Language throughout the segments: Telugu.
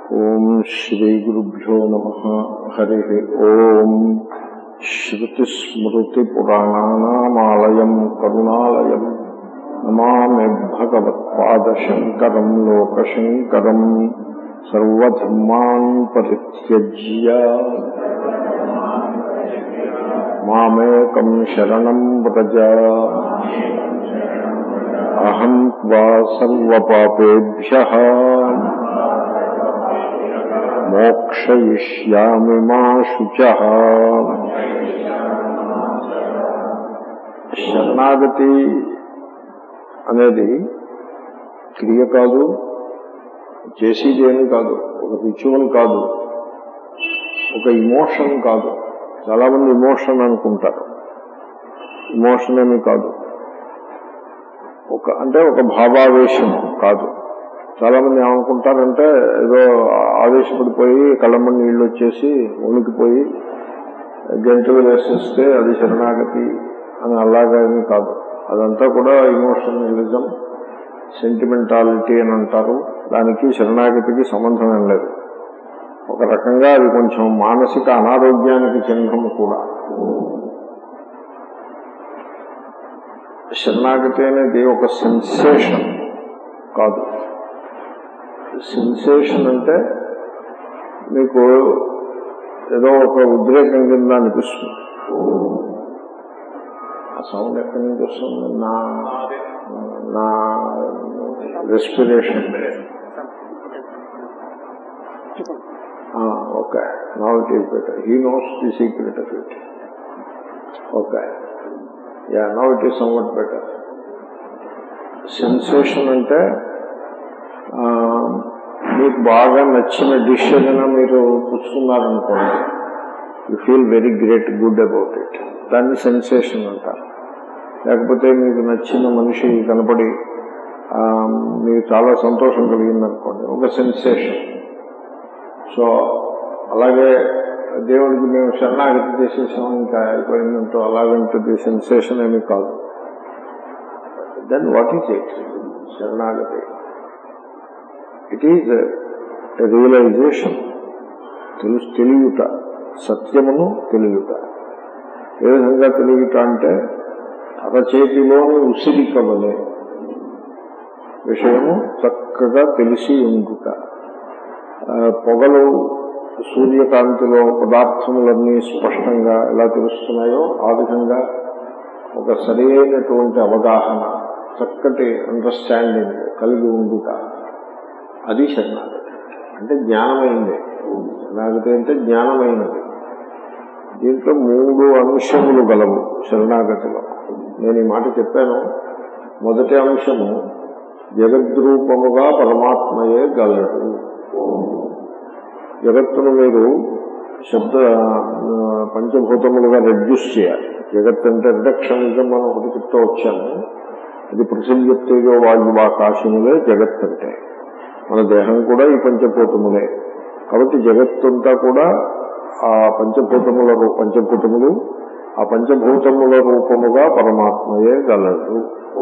ఓం శ్రీ గురుభ్యో నమ హరి ఓం శ్రుతిస్మృతిపురాణానామాలయం కరుణాలయం నమామి భగవత్పాదశంకరం లోకశంకరం సర్వధర్మాన్ పరిత్యజ్య మామేకం శరణం వ్రజ అహం త్వా సర్వపాపేభ్య మోక్షయిష్యామి మా శుచ శరణాగతి అనేది క్రియ కాదు చేసేది ఏమి కాదు ఒక రిచువల్ కాదు ఒక ఇమోషన్ కాదు చాలా మంది ఇమోషన్ అనుకుంటారు ఇమోషన్ ఏమి కాదు ఒక అంటే ఒక భావావేశం కాదు చాలా మంది ఏమనుకుంటారంటే ఏదో ఆవేశపడిపోయి కళ్ళమ్మని నీళ్ళు వచ్చేసి ఉనికిపోయి గంటలు వేసేస్తే అది శరణాగతి అని అలాగా ఏమీ కాదు అదంతా కూడా ఇమోషనలిజం సెంటిమెంటాలిటీ అని అంటారు దానికి శరణాగతికి సంబంధం ఏం లేదు ఒక రకంగా అది కొంచెం మానసిక అనారోగ్యానికి చిహ్నం కూడా శరణాగతి అనేది ఒక సెన్సేషన్ కాదు సెన్సేషన్ అంటే మీకు ఏదో ఒక ఉద్రేకం కింద అనిపిస్తుంది ఆ సౌండ్ ఎక్కడి నుంచి వస్తుంది నా నా respiration okay now it is better he knows the secret of it okay yeah now it is somewhat better sensation అంటే మీకు బాగా నచ్చిన డిష్ ఏదైనా మీరు పుచ్చుకున్నారనుకోండి you feel very great good about it దాన్ని సెన్సేషన్ అంటారు లేకపోతే మీకు నచ్చిన మనిషి కనపడి మీకు చాలా సంతోషం కలిగిందనుకోండి ఒక సెన్సేషన్ సో అలాగే దేవుడికి మేము శరణాగతి చేసేసాం ఇంకా అయిపోయిందంటూ అలాగంటుంది సెన్సేషన్ ఏమీ కాదు దెన్ వాట్ ఈజ్ ఇట్ శరణాగతి ఇట్ ఈజ్ రియలైజేషన్ తెలుసు తెలియట సత్యమును తెలియట ఏ విధంగా తెలియట అంటే అరచేతిలోని ఉసిరికవలే విషయము చక్కగా తెలిసి ఉండుట పొగలు సూర్యకాంతిలో పదార్థములన్నీ స్పష్టంగా ఎలా తెలుస్తున్నాయో ఆ విధంగా ఒక సరైనటువంటి అవగాహన చక్కటి అండర్స్టాండింగ్ కలిగి ఉండుట అది శరణాగతి అంటే జ్ఞానమైంది శరణాగతి అంటే జ్ఞానమైనది దీంట్లో మూడు అంశములు గలవు శరణాగతిలో నేను ఈ మాట చెప్పాను మొదటి అంశము జగద్రూపముగా పరమాత్మయే గలడు జగత్తును మీరు శబ్ద పంచభూతములుగా రెడ్యూస్ చేయాలి జగత్ అంటే రిడక్షనిజం మనం ఒకటి చెప్తూ వచ్చాను అది పృథివ్యప్తేజో వాయువాకాశములే జగత్ అంటే మన దేహం కూడా ఈ పంచభూతములే కాబట్టి జగత్తంతా కూడా ఆ పంచభూతముల పంచభూతములు ఆ పంచభూతముల రూపముగా పరమాత్మయే గలడు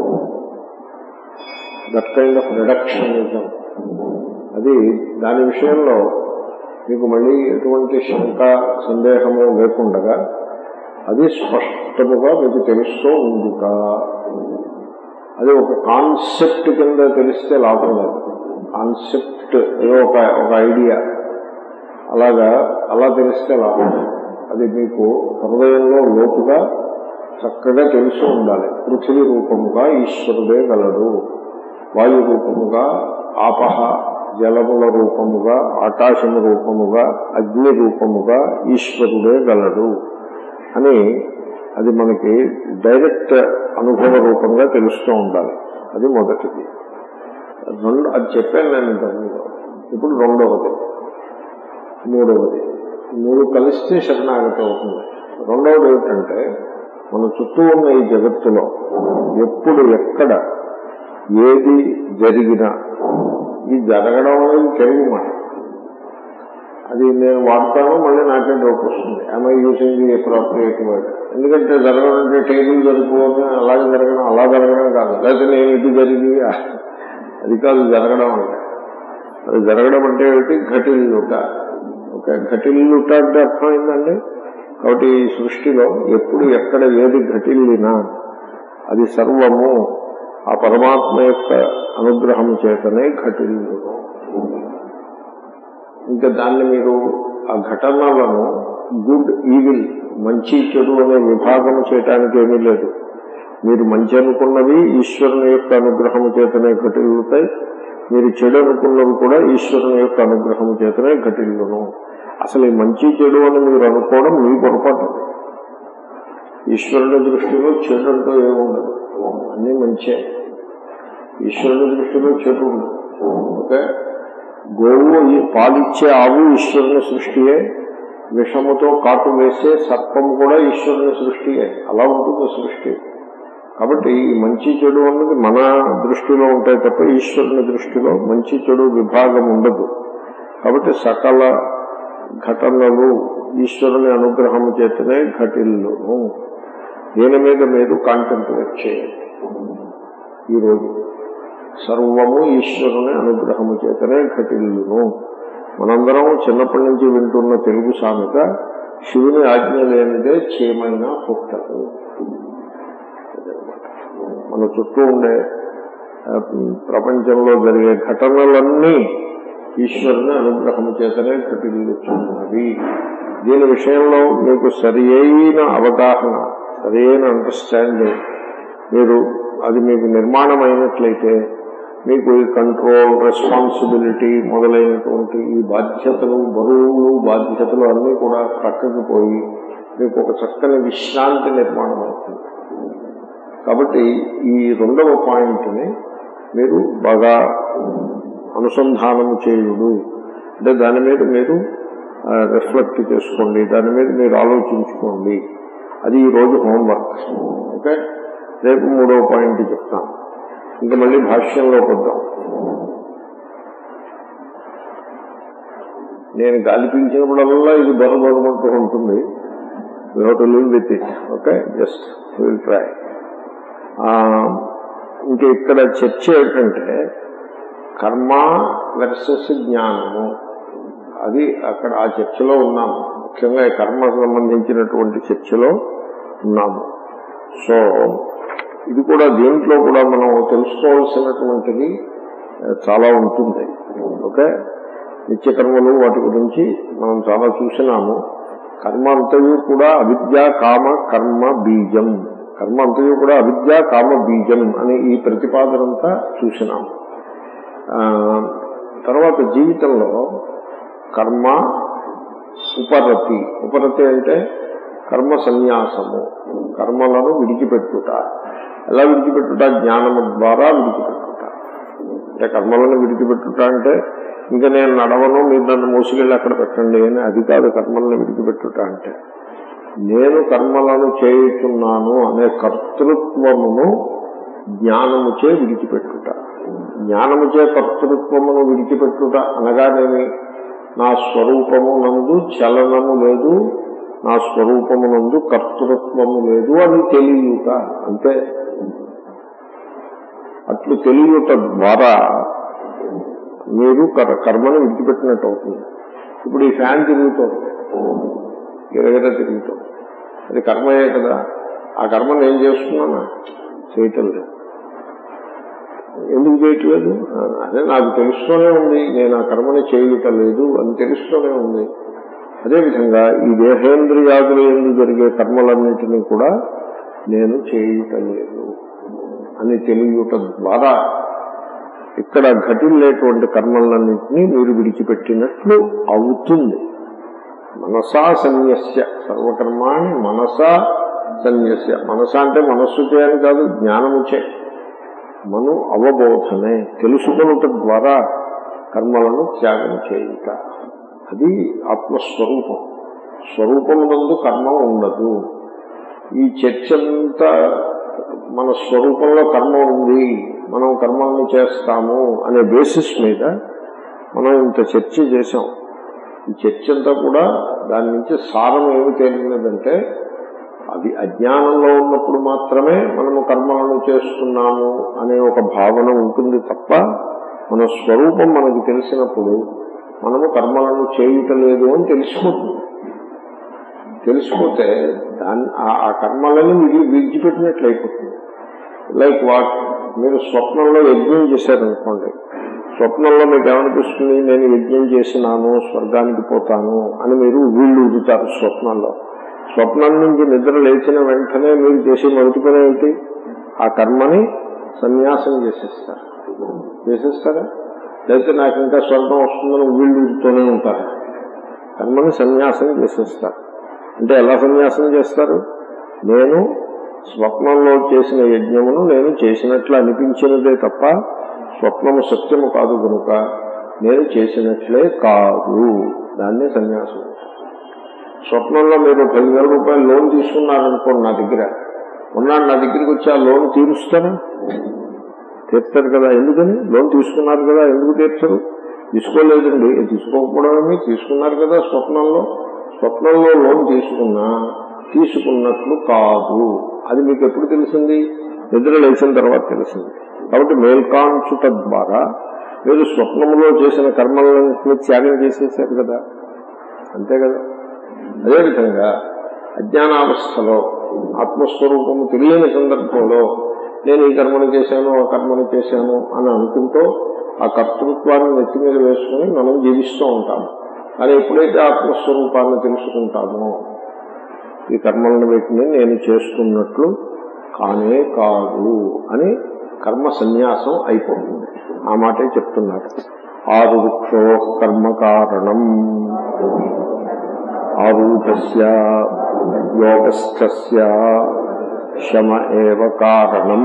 దట్ కైండ్ ఆఫ్ రిడక్షనిజం అది దాని విషయంలో మీకు మళ్ళీ ఎటువంటి శంక సందేహము లేకుండగా అది స్పష్టముగా మీకు తెలుస్తూ ఉండుట అది ఒక కాన్సెప్ట్ కింద తెలిస్తే లాభం లేదు కాన్సెప్ట్ ఏదో ఒక ఒక ఐడియా అలాగా అలా తెలిస్తే లాభం అది మీకు హృదయంలో లోతుగా చక్కగా తెలిసి ఉండాలి పృథివీ రూపముగా ఈశ్వరుడే గలడు వాయు రూపముగా ఆపహ జలముల రూపముగా ఆకాశము రూపముగా అగ్ని రూపముగా ఈశ్వరుడే గలడు అని అది మనకి డైరెక్ట్ అనుభవ రూపంగా తెలుస్తూ ఉండాలి అది మొదటిది రెండు అది చెప్పాను నేను ఇంతకుముందు ఇప్పుడు రెండవది మూడవది మూడు కలిస్తే శరణాగతి అవుతుంది రెండవది ఏమిటంటే మన చుట్టూ ఉన్న ఈ జగత్తులో ఎప్పుడు ఎక్కడ ఏది జరిగినా ఈ జరగడం అనేది తెలుగు మాట అది నేను వాడతాను మళ్ళీ నాకే డౌట్ వస్తుంది I using the appropriate word ఎందుకంటే జరగడం అంటే టేబుల్ జరుపుకొని అలాగే జరగడం అలా జరగడం కాదు లేకపోతే నేను ఇటు జరిగి అది కాదు జరగడం అంటే అది జరగడం అంటే ఏమిటి ఘటిల్లుట ఓకే ఘటిల్లుట అంటే అర్థమైందండి కాబట్టి ఈ సృష్టిలో ఎప్పుడు ఎక్కడ ఏది ఘటిల్లినా అది సర్వము ఆ పరమాత్మ యొక్క అనుగ్రహం చేతనే ఘటిల్లును ఇంకా దాన్ని మీరు ఆ ఘటనలను గుడ్ ఈవిల్ మంచి చెడు అనే విభాగం చేయటానికి ఏమీ లేదు మీరు మంచి అనుకున్నవి ఈశ్వరుని యొక్క అనుగ్రహం చేతనే ఘటిల్లుతాయి మీరు చెడు అనుకున్నవి కూడా ఈశ్వరుని యొక్క అనుగ్రహం చేతనే ఘటిల్లును అసలు ఈ మంచి చెడు అని మీరు అనుకోవడం మీ పొరపాటు ఈశ్వరుని దృష్టిలో చెడు అంటూ ఏముండదు అన్నీ మంచే ఈశ్వరుని దృష్టిలో చెడు ఉండదు ఓకే గోవు ఈ పాలిచ్చే ఆవు ఈశ్వరుని సృష్టియే విషముతో కాటు వేసే సర్పం కూడా ఈశ్వరుని సృష్టియే అలా ఉంటుంది సృష్టి కాబట్టి ఈ మంచి చెడు అన్నది మన దృష్టిలో ఉంటాయి తప్ప ఈశ్వరుని దృష్టిలో మంచి చెడు విభాగం ఉండదు కాబట్టి సకల ఘటనలు ఈశ్వరుని అనుగ్రహం చేతనే ఘటిల్లును దీని మీద మీరు కాంటెంప్లేట్ చేయండి ఈరోజు సర్వము ఈశ్వరుని అనుగ్రహము చేతనే ఘటిల్లును మనందరం చిన్నప్పటి నుంచి వింటున్న తెలుగు సామెత శివుని ఆజ్ఞ లేనిదే చీమైనా పుట్టదు మన చుట్టూ ఉండే ఆ, ప్రపంచంలో జరిగే ఘటనలన్నీ ఈశ్వరుని అనుగ్రహము చేతనే ఘటిల్లుచున్నవి దీని విషయంలో మీకు సరి అయిన అవగాహన సరి అయిన అండర్స్టాండింగ్ మీరు అది మీకు నిర్మాణం అయినట్లయితే మీకు ఈ కంట్రోల్ రెస్పాన్సిబిలిటీ మొదలైనటువంటి ఈ బాధ్యతలు బరువులు బాధ్యతలు అన్నీ కూడా ప్రక్కకు పోయి మీకు ఒక చక్కని విశ్రాంతి నిర్మాణం అవుతుంది కాబట్టి ఈ రెండవ పాయింట్ని మీరు బాగా అనుసంధానము చేయుడు అంటే దాని మీద మీరు రిఫ్లెక్ట్ చేసుకోండి దాని మీద మీరు ఆలోచించుకోండి అది ఈ రోజు హోంవర్క్ ఓకే రేపు మూడవ పాయింట్ చెప్తాను ఇంకా మళ్ళీ భాష్యంలోకి వద్దాం నేను గాలి పీల్చినప్పుడల్లా ఇది బొరబొరమంటూ ఉంటుంది we have to live with it okay just will try ఇంకా ఇక్కడ చర్చ ఏంటంటే కర్మ వెర్సెస్ జ్ఞానము అది అక్కడ ఆ చర్చలో ఉన్నాము ముఖ్యంగా ఈ కర్మ సంబంధించినటువంటి చర్చలో ఉన్నాము సో ఇది కూడా దీంట్లో కూడా మనం తెలుసుకోవాల్సినటువంటిది ఆ, చాలా ఉంటుంది ఓకే నిత్యకర్మలు వాటి గురించి మనం చాలా చూసినాము కర్మ అంతయు కూడా అవిద్య కామ కర్మ బీజం కర్మ అంతయు కూడా అవిద్య కామ బీజం అని ఈ ప్రతిపాదనంతా చూసినాము ఆ, తర్వాత జీవితంలో కర్మ ఉపరతి ఉపరతి అంటే కర్మ సన్యాసము కర్మలను విడిచిపెట్టుట ఎలా విడిచిపెట్టుట జ్ఞానము ద్వారా విడిచిపెట్టుట అంటే కర్మలను విడిచిపెట్టుట అంటే ఇంకా నేను నడవను మీరు నన్ను మోసుకెళ్ళి అక్కడ పెట్టండి అని అది కాదు కర్మలను విడిచిపెట్టుట అంటే నేను కర్మలను చేయుచున్నాను అనే కర్తృత్వమును జ్ఞానముచే విడిచిపెట్టుట జ్ఞానముచే కర్తృత్వమును విడిచిపెట్టుట అనగానేమి నా స్వరూపము నందు చలనము లేదు నా స్వరూపము నందు కర్తృత్వము లేదు అని తెలియట అంతే అట్లు తెలియట ద్వారా మీరు కర్- కర్మను విడిచిపెట్టినట్టు అవుతుంది ఇప్పుడు ఈ ఫ్యాన్ తిరుగుతోంది గిరగిర తిరుగుతోంది అది కర్మయే కదా ఆ కర్మను ఏం చేస్తున్నానా చేయటం లేదు ఎందుకు చేయట్లేదు ఆ, అదే నాకు తెలుస్తూనే ఉంది నేను ఆ కర్మని చేయుట లేదు అని తెలుస్తూనే ఉంది అదేవిధంగా ఈ దేహేంద్రియాదులు ఎందుకు జరిగే కర్మలన్నింటినీ కూడా నేను చేయుట లేదు అని తెలియట ద్వారా ఇక్కడ ఘటిల్లేటువంటి కర్మలన్నింటినీ మీరు విడిచిపెట్టినట్లు అవుతుంది మనసా సన్యస్య సర్వకర్మాణి మనసా సన్యస్య మనస అంటే మనస్సు చేయని కాదు జ్ఞానము చే మను అవబోధనే తెలుసుకునుట ద్వారా కర్మలను త్యాగం చేయుట అది ఆత్మస్వరూపం స్వరూపమునందు కర్మ ఉండదు ఈ చర్చ అంతా మన స్వరూపంలో కర్మ ఉంది మనం కర్మల్ని చేస్తాము అనే బేసిస్ మీద మనం ఇంత చర్చ చేశాం ఈ చర్చ అంతా కూడా దాని నుంచి సారం ఏమి తేలినదంటే అది అజ్ఞానంలో ఉన్నప్పుడు మాత్రమే మనము కర్మలను చేస్తున్నాము అనే ఒక భావన ఉంటుంది తప్ప మన స్వరూపం మనకు తెలిసినప్పుడు మనము కర్మలను చేయుటలేదు అని తెలిసిపోతుంది తెలిసిపోతే దాన్ని ఆ- ఆ కర్మలను విడి విడిచిపెట్టినట్లు అయిపోతుంది లైక్ వాట్ మీరు స్వప్నంలో యజ్ఞం చేశారనుకోండి స్వప్నంలో మీకు ఏమనిపిస్తుంది నేను యజ్ఞం చేసినాను స్వర్గానికి పోతాను అని మీరు వీళ్ళు ఊదుతారు స్వప్నంలో స్వప్నం నుంచి నిద్ర లేచిన వెంటనే మీరు చేసే మొదటి పని ఏమిటి ఆ కర్మని సన్యాసం చేసేస్తారు చేసేస్తారా లేకపోతే నాకు ఇంకా స్వర్గం వస్తుందని వీళ్ళు ఊదుతూనే ఉంటారు కర్మని సన్యాసం చేసేస్తారు అంటే ఎలా సన్యాసం చేస్తారు నేను స్వప్నంలో చేసిన యజ్ఞమును నేను చేసినట్లు అనిపించినదే తప్ప స్వప్నము సత్యము కాదు కనుక నేను చేసినట్లే కాదు దాన్నే సన్యాసం స్వప్నంలో మీరు పదివేల రూపాయలు లోన్ తీసుకున్నారనుకోండి నా దగ్గర ఉన్నాడు నా దగ్గరికి వచ్చి ఆ లోన్ తీరుస్తారా తీర్చారు కదా ఎందుకని లోన్ తీసుకున్నారు కదా ఎందుకు తీర్చరు తీసుకోలేదండి తీసుకోకపోవడమే తీసుకున్నారు కదా స్వప్నంలో స్వప్నంలో లోన్ తీసుకున్నా తీసుకున్నట్లు కాదు అది మీకు ఎప్పుడు తెలిసింది నిద్ర లేచిన తర్వాత తెలిసింది కాబట్టి మేల్కాంచుట ద్వారా మీరు స్వప్నంలో చేసిన కర్మలను త్యాగం చేసేసారు కదా అంతే కదా అదేవిధంగా అజ్ఞానావస్థలో ఆత్మస్వరూపము తెలియని సందర్భంలో నేను ఈ కర్మను చేశాను ఆ కర్మను చేశాను అని అనుకుంటూ ఆ కర్తృత్వాన్ని నెత్తి మీద వేసుకుని మనం జీవిస్తూ ఉంటాము కానీ ఎప్పుడైతే ఆత్మస్వరూపాన్ని తెలుసుకుంటామో ఈ కర్మలను వీటిని నేను చేస్తున్నట్లు కానే కాదు అని కర్మ సన్యాసం అయిపోతుంది ఆ మాటే చెప్తున్నారు ఆరు వృక్షో కర్మ కారణం ఆరూఢస్య యోగస్థస్య శమ ఏవ కారణం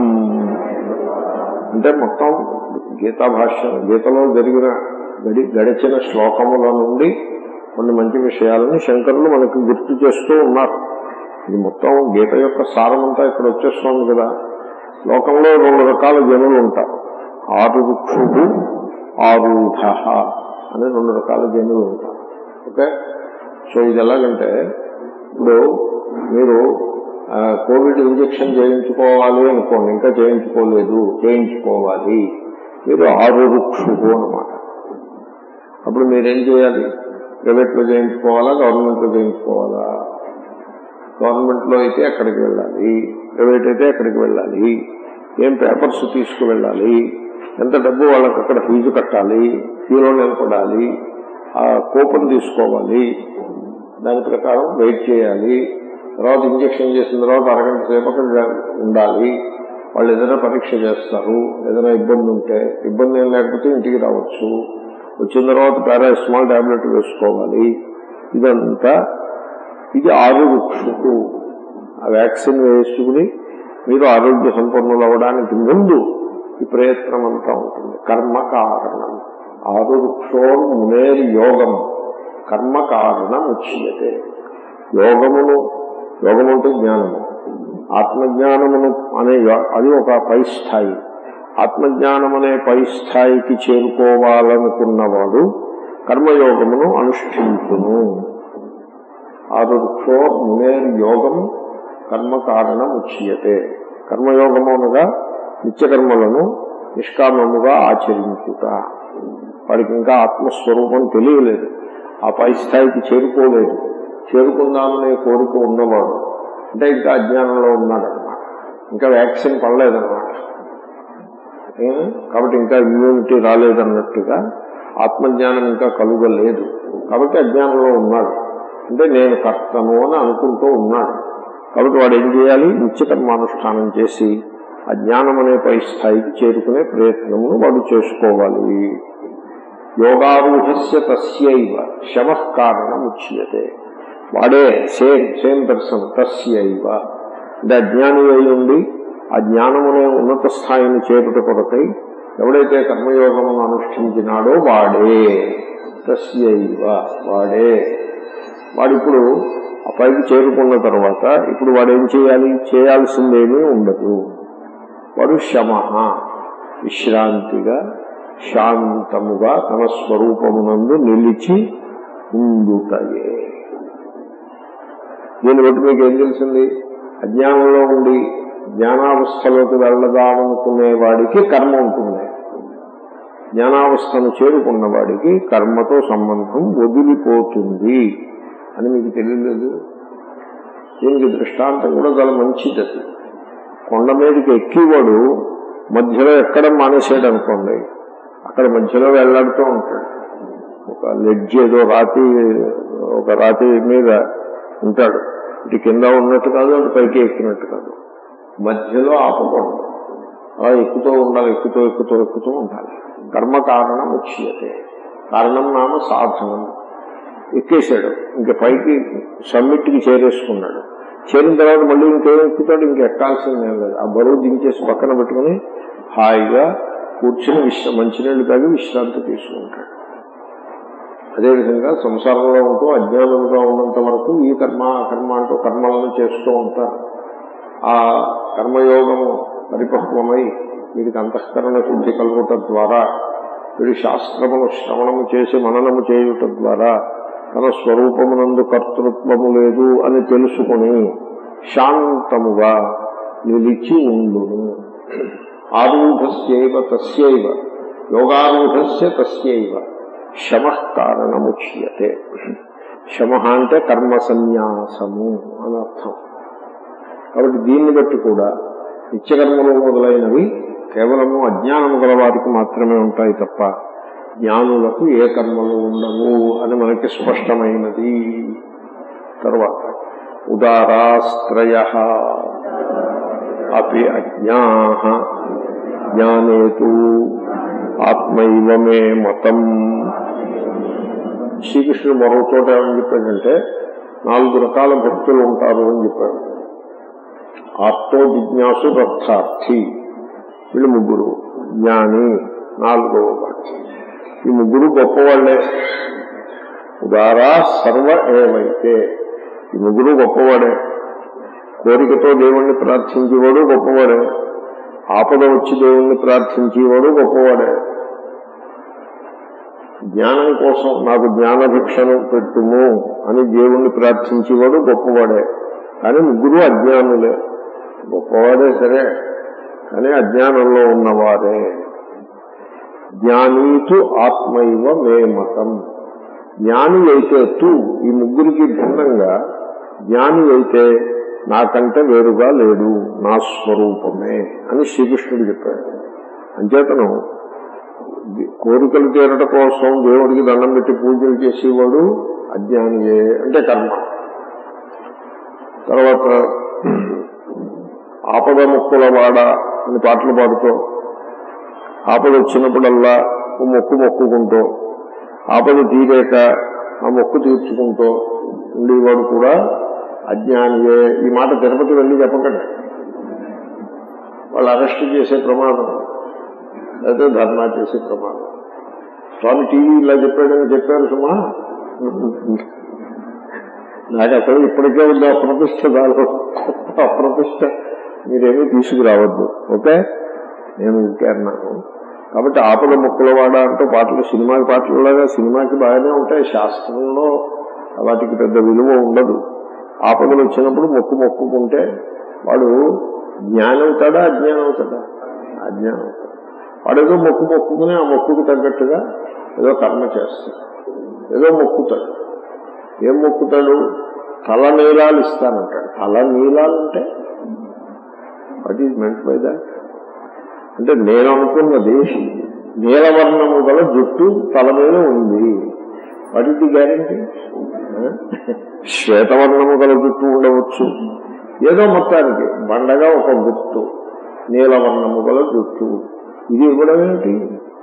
అంటే మొత్తం గీతా భాష్య గీతలో జరిగిన గడి గడిచిన శ్లోకముల నుండి కొన్ని మంచి విషయాలను శంకరులు మనకు గుర్తు చేస్తూ ఉన్నారు ఇది మొత్తం గీత యొక్క సారమంతా ఇక్కడ వచ్చేస్తోంది కదా లోకంలో రెండు రకాల జనులు ఉంటారు ఆరు వృక్షుడు ఆరూఢ అని రెండు రకాల జనులు ఉంటారు ఓకే సో ఇది ఎలాగంటే ఇప్పుడు మీరు ఆ, కోవిడ్ ఇంజెక్షన్ చేయించుకోవాలి అనుకోండి ఇంకా చేయించుకోలేదు చేయించుకోవాలి మీరు ఆరు వృక్షుడు అనమాట అప్పుడు మీరేం చేయాలి ప్రైవేట్ లో చేయించుకోవాలా గవర్నమెంట్ లో చేయించుకోవాలా గవర్నమెంట్ లో అయితే ఎక్కడికి వెళ్ళాలి ప్రైవేట్ అయితే ఎక్కడికి వెళ్ళాలి ఏం పేపర్స్ తీసుకువెళ్ళాలి ఎంత డబ్బు వాళ్ళకి అక్కడ ఫీజు కట్టాలి క్యూలో నిలబడాలి ఆ కూపన్ తీసుకోవాలి దాని ప్రకారం వెయిట్ చేయాలి తర్వాత ఇంజక్షన్ చేసిన తర్వాత అరగంట సేపు అక్కడ ఉండాలి వాళ్ళు ఏదైనా పరీక్ష చేస్తారు ఏదైనా ఇబ్బంది ఉంటే ఇబ్బంది ఏం లేకపోతే ఇంటికి రావచ్చు వచ్చిన తర్వాత పారాసిటమాల్ టాబ్లెట్ వేసుకోవాలి ఇదంతా ఇది ఆరోగ్యకు ఆ వ్యాక్సిన్ వేసుకుని మీరు ఆరోగ్య సంపన్నులు అవ్వడానికి ముందు ఈ ప్రయత్నం అంతా ఉంటుంది కర్మ కారణం ఆరుక్షో మునేర్ యోగం కర్మ కారణం ఉచ్యతే యోగమును యోగం అంటే జ్ఞానము ఆత్మజ్ఞానమును అనే యో- అది ఒక పై స్థాయి ఆత్మజ్ఞానం అనే పై స్థాయికి చేరుకోవాలనుకున్నవాడు కర్మయోగమును అనుష్ఠించును ఆరుక్షో మునేర్ యోగం కర్మ కారణం ఉచ్యతే కర్మయోగము అనగా నిత్యకర్మలను నిష్కామముగా ఆచరించుట వాడికి ఇంకా ఆత్మస్వరూపం తెలియలేదు ఆ పై స్థాయికి చేరుకోలేదు చేరుకుందామనే కోరిక ఉన్నవాడు అంటే ఇంకా అజ్ఞానంలో ఉన్నాడనమాట ఇంకా వ్యాక్సిన్ పడలేదన్నమాట ఏ? కాబట్టి ఇంకా ఇమ్యూనిటీ రాలేదన్నట్టుగా ఆత్మజ్ఞానం ఇంకా కలుగలేదు కాబట్టి అజ్ఞానంలో ఉన్నాడు అంటే నేను కర్తను అని అనుకుంటూ ఉన్నాడు కాబట్టి వాడు ఏం చేయాలి నిత్యకర్మానుష్ఠానం చేసి ఆ జ్ఞానం అనే పై స్థాయికి చేరుకునే ప్రయత్నమును వాడు చేసుకోవాలి యోగారూఢస్య తస్యైవ శమ కారణం ఉచ్యతే వాడే సేమ్ సేమ్ పర్సన్ తస్యైవ అంటే అజ్ఞాని అయి ఉండి ఆ జ్ఞానమునే ఉన్నత స్థాయిని చేరుట కొరకై ఎవడైతే కర్మయోగమును అనుష్ఠించినాడో వాడే తస్యైవ వాడే వాడిప్పుడు ఆ పైకి చేరుకున్న తర్వాత ఇప్పుడు వాడు ఏం చేయాలి చేయాల్సిందేమీ ఉండదు వాడు శమ విశ్రాంతిగా శాంతముగా తన స్వరూపమునందు నిలిచి ఉండుటయే దీన్ని బట్టి మీకు ఏం తెలిసింది అజ్ఞానంలో ఉండి జ్ఞానావస్థలోకి వెళ్ళదామనుకునే వాడికి కర్మ ఉంటుంది జ్ఞానావస్థను చేరుకున్న వాడికి కర్మతో సంబంధం వదిలిపోతుంది అని మీకు తెలియలేదు దీనికి దృష్టాంతం కూడా చాలా మంచిది అది కొండ మీదకి ఎక్కివాడు మధ్యలో ఎక్కడం మానేసాడు అనుకోండి అక్కడ మధ్యలో వెళ్లాడుతూ ఉంటాడు ఒక లెడ్జ్ ఏదో రాతి ఒక రాతి మీద ఉంటాడు ఇటు కింద ఉన్నట్టు కాదు అటు పైకి ఎక్కినట్టు కాదు మధ్యలో ఆపకూడదు అలా ఎక్కుతూ ఉండాలి ఎక్కుతూ ఎక్కుతూ ఎక్కుతూ ఉండాలి కర్మ కారణం ఉచ్యతే కారణం నామ సాధనం ఎక్కేశాడు ఇంకా పైకి సమ్మిట్కి చేరేసుకున్నాడు చేరిన తర్వాత మళ్ళీ ఇంకేం ఎక్కుతాడు ఇంక ఎక్కాల్సిందేం లేదు ఆ బరువు దించేసి పక్కన పెట్టుకుని హాయిగా కూర్చుని విశ్ర మంచినీళ్ళు తాగి విశ్రాంతి తీసుకుంటాడు అదేవిధంగా సంసారంలో ఉంటూ అజ్ఞానంగా ఉన్నంత వరకు ఈ కర్మ ఆ కర్మ అంటూ కర్మలను చేస్తూ ఉంటారు ఆ కర్మయోగము పరిపక్వమై వీరికి అంతఃకరణ శుద్ధి కలుగుట ద్వారా వీడి శాస్త్రమును శ్రవణము చేసి మననము చేయుట ద్వారా తన స్వరూపమునందు కర్తృత్వము లేదు అని తెలుసుకుని శాంతముగా నిలిచి ఉండును ఆరూఢస్యైవ తస్యైవ యోగారూఢస్య తస్యైవ శమ కారణముచ్యతే శమ అంటే కర్మ సన్యాసము అని అర్థం కాబట్టి దీన్ని బట్టి కూడా నిత్యకర్మలు మొదలైనవి కేవలము అజ్ఞానము గల వారికి మాత్రమే ఉంటాయి తప్ప జ్ఞానులకు ఏ కర్మలు ఉండవు అని మనకి స్పష్టమైనది తర్వాత ఉదారాస్త్రయ అపి అజ్ఞా జ్ఞానేతు ఆత్మైవ మే మతం శ్రీకృష్ణుడు మరో చోట ఏమని చెప్పాడంటే నాలుగు రకాల భక్తులు ఉంటారు అని చెప్పాడు ఆర్తో జిజ్ఞాసు రక్షార్థి వీళ్ళు ముగ్గురు జ్ఞాని నాలుగవ వాడు ఈ ముగ్గురు గొప్పవాళ్లే ఉదారా సర్వ ఏమైతే ఈ ముగ్గురు గొప్పవాడే కోరికతో దేవుణ్ణి ప్రార్థించేవాడు గొప్పవాడే ఆపద వచ్చి దేవుణ్ణి ప్రార్థించేవాడు గొప్పవాడే జ్ఞానం కోసం నాకు జ్ఞాన భిక్షను పెట్టుము అని దేవుణ్ణి ప్రార్థించేవాడు గొప్పవాడే కానీ ముగ్గురు అజ్ఞానులే గొప్పవాడే సరే కానీ అజ్ఞానంలో ఉన్నవారే జ్ఞానీతు ఆత్మైవ మే మతం జ్ఞాని అయితే తూ ఈ ముగ్గురికి భిన్నంగా జ్ఞాని అయితే నాకంటే వేరుగా లేడు నా స్వరూపమే అని శ్రీకృష్ణుడు చెప్పాడు అంచేతను కోరికలు తీరట కోసం దేవుడికి దండం పెట్టి పూజలు చేసేవాడు అజ్ఞానియే అంటే కర్మ తర్వాత ఆపద ముక్కుల వాడ అని పాటలు పాడుతూ ఆపద వచ్చినప్పుడల్లా ఓ మొక్కు మొక్కుకుంటూ ఆపద తీరాక ఆ మొక్కు తీర్చుకుంటూ ఉండేవాడు కూడా అజ్ఞానియే ఈ మాట తిరుపతి వెళ్ళి చెప్పకండి వాళ్ళు అరెస్ట్ చేసే ప్రమాదం అయితే ధర్నా చేసే ప్రమాదం స్వామి టీవీ ఇలా చెప్పాడని చెప్పారు సుమా నాకు అసలు ఇప్పటికే ఉంది అప్రతిష్ట దాని అప్రతిష్ట మీరేమీ తీసుకురావద్దు ఓకే నేను ఇంకే అన్నాను కాబట్టి ఆపద ముక్కల వాడ అంటూ పాటలు సినిమాకి పాటలలాగా సినిమాకి బాగానే ఉంటాయి శాస్త్రంలో వాటికి పెద్ద విలువ ఉండదు ఆపదలు వచ్చినప్పుడు మొక్కు మొక్కుకుంటే వాడు జ్ఞానం అవుతాడా అజ్ఞానం అవుతాడా అజ్ఞానం అవుతాడు వాడు ఏదో మొక్కు మొక్కుకుని ఆ మొక్కుకు తగ్గట్టుగా ఏదో కర్మ చేస్తాడు ఏదో మొక్కుతాడు ఏం మొక్కుతాడు తల నీలాలు ఇస్తానంటాడు తల నీలాలు అంటే what is meant by that అంటే నేను అనుకున్నది నీలవర్ణము గల జుట్టు తల మీద ఉంది వాట్ ఇది గ్యారంటీ శ్వేతవర్ణము గల జుట్టు ఉండవచ్చు ఏదో మొత్తానికి బండగా ఒక గుర్తు నీలవర్ణము గల జుట్టు ఇది ఇవ్వడం ఏమిటి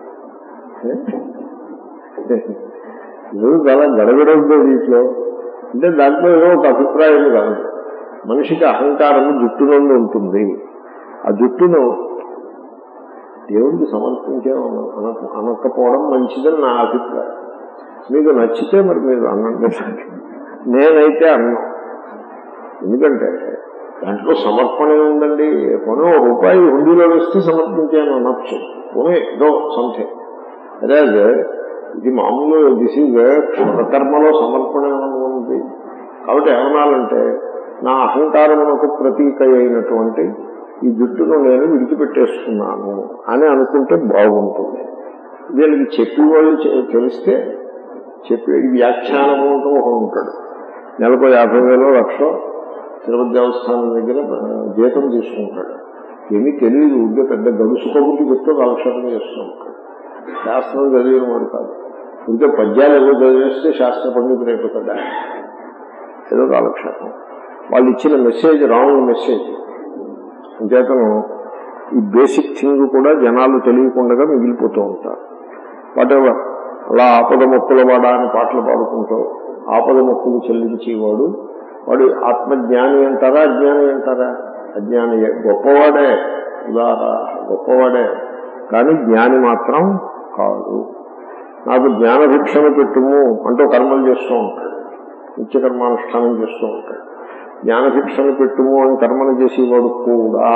ఇది చాలా గడబిడంతో దీంట్లో అంటే దాంట్లో ఏదో ఒక అభిప్రాయం కాదు మనిషికి అహంకారము జుట్టు నుండి ఉంటుంది ఆ జుట్టును దేవుడికి సమర్పించే అనకపోవడం మంచిదని నా అభిప్రాయం మీకు నచ్చితే మరి మీరు అన్నంటే నేనైతే అన్నా ఎందుకంటే దాంట్లో సమర్పణ ఉందండి పోనీ రూపాయి హుండీలో వేస్తే సమర్పించాను అనొచ్చు పోనీ ఏదో సంథింగ్ అదే ఇది మామూలు దిస్ ఈజ్ క్షుణకర్మలో సమర్పణ ఉంది కాబట్టి ఏమనాలంటే నా అహంకారమునకు ప్రతీక అయినటువంటి ఈ జుట్టును నేను విడిచిపెట్టేస్తున్నాను అని అనుకుంటే బాగుంటుంది వీళ్ళకి చెప్పేవాళ్ళు చె- తెలిస్తే చెప్పే వ్యాఖ్యానము అంటూ ఒకడు ఉంటాడు నెలకు యాభై వేలు లక్ష తిరుపతి దేవస్థానం దగ్గర ఆ, జీతం తీసుకుంటాడు ఏమీ తెలియదు ఉంటే పెద్ద గడుసు కబుర్లు చెప్తూ కాలక్షేపం చేస్తూ ఉంటాడు శాస్త్రం చదివిన వాడు కాదు ఉంటే పద్యాలు ఏవో చదివేస్తే శాస్త్ర పండితుడు అయిపోతాడు ఆయన. ఏదో కాలక్షేపం వాళ్ళు ఇచ్చిన మెసేజ్ రాంగ్ మెసేజ్ అంచేతను ఈ బేసిక్ థింగ్ కూడా జనాలు తెలియకుండా మిగిలిపోతూ ఉంటారు వాటెవర్ అలా ఆపద మొక్కుల వాడ అని పాటలు పాడుకుంటూ ఆపద మొక్కులు చెల్లించేవాడు వాడు ఆత్మజ్ఞాని అంటారా అజ్ఞాని అంటారా అజ్ఞాని గొప్పవాడే ఉదార గొప్పవాడే కానీ జ్ఞాని మాత్రం కాదు నాకు జ్ఞాన భిక్షను పెట్టుము అంటూ కర్మలు చేస్తూ ఉంటాడు నిత్య కర్మానుష్ఠానం చేస్తూ ఉంటాడు జ్ఞాన భిక్షను పెట్టుము అని కర్మలు చేసేవాడు కూడా